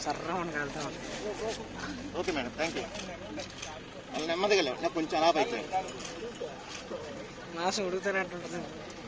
సర్రమని కలుతాం okay madam thank you వాళ్ళు నెమ్మదిగా లేవు నాకు కొంచెం అలా పైకి లేవు. మాసం ఉడుకుతున్నట్టుంటుంది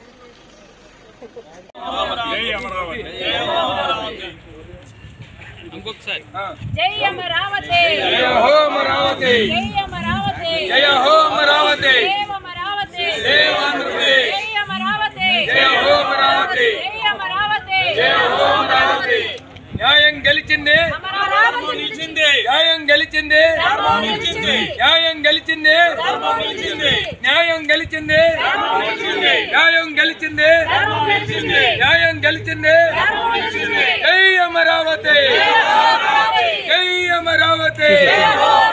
జై అమరావతి జయ హో అమరావతి జై అమరావతి జయ హో అమరావతి దేవ అమరావతి దేవ ఆంధ్రప్రదేశ్. జై అమరావతి జయ హో అమరావతి జై అమరావతి జయ హో అమరావతి న్యాయం గెలిచింది అమరావతి న్యాయం గెలిచింది న్యాయం గెలిచింది న్యాయం గెలిచింది న్యాయం గెలిచింది న్యాయం గెలిచింది జై అమరావతి జై అమరావతి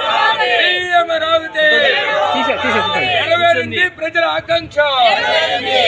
జై అమరావతి నెరవేరింది ప్రజల ఆకాంక్ష